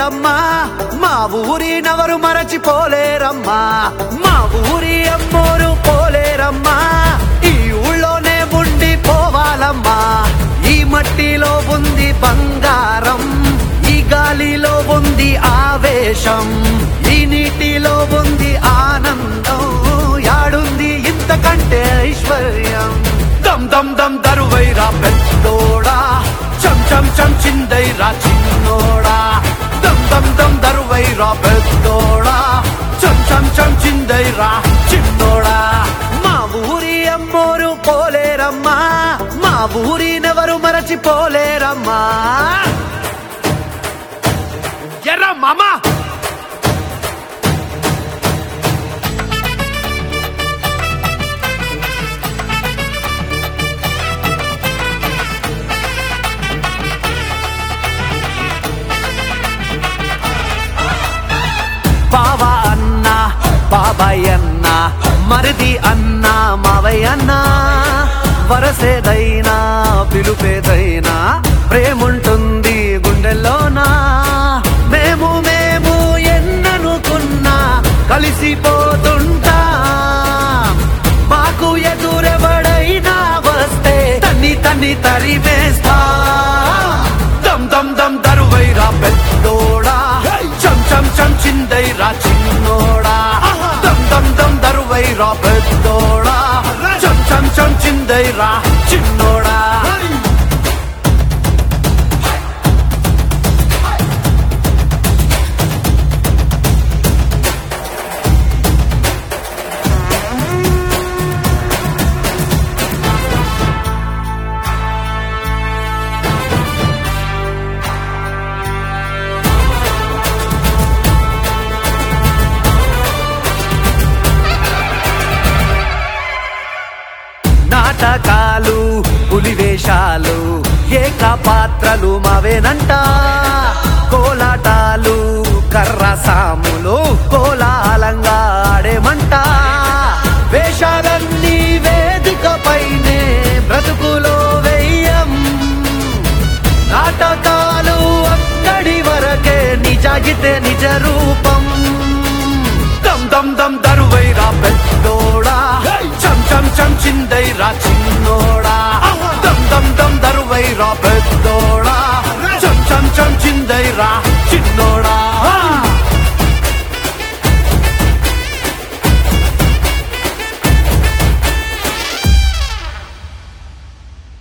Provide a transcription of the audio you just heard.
పోలేరమ్మా మా ఊరినెవరు మరచిపోలేరమ్మా మా ఊరి అమ్మోరు పోలేరమ్మా ఈ ఊళ్ళోనే ఉండి పోవాలమ్మా ఈ మట్టిలో ఉంది బంగారం ఈ గాలిలో ఉంది ఆవేశం ఈ నీటిలో ఉంది ఆనందం యాడుంది ఇంతకంటే ఐశ్వర్యం దమ్ దమ్ దమ్ దరువైరా పెద్దోడా చం చం చం చిందైరా చిన్నోడా దమ్ దమ్ దమ్ దరువైరా పెద్దోడా చం చం చం చిందైరా చిన్నోడా మా ఊరి అమ్మోరు పోలేరమ్మా మా ఊరినెవరు మరచిపోలేరమ్మా ఎర్ర మామా బావ అన్న బాబాయ్ అన్న మరిది అన్న మావయ్య అన్న వరసేదైనా పిలుపేదైనా ప్రేముంటుంది గుండెల్లోనా మేము మేము ఎన్ననుకున్నా కలిసిపోతుంటా మాకు ఎదురెవడైనా వస్తే తన్ని తన్ని తరిమేస్తా దమ్ దమ్ దమ్ దరువైరా పెద్దోడా చం చం చం చిందైరా చిన్నోడా దమ్ దమ్ దమ్ దరువైరా పెద్దోడా చం చం చం చిందైరా చిన్నోడా నాటకాలు పులివేషాలు ఏక పాత్రలు మావేనంట కోలాటాలు కర్ర సాములు కోలాలంగా ఆడేమంట వేషాలన్నీ వేదికపైనే బ్రతుకులో వెయ్యం నాటకాలు అక్కడి వరకే నిజాయితే నిజ రూపం దమ్ దమ్ దమ్ దరువైరా పెద్దోడా చం చం చం చిందైరా చిన్నోడా దమ్ దమ్ దమ్ దరువైరా పెద్దోడా చం చం చం చిందైరా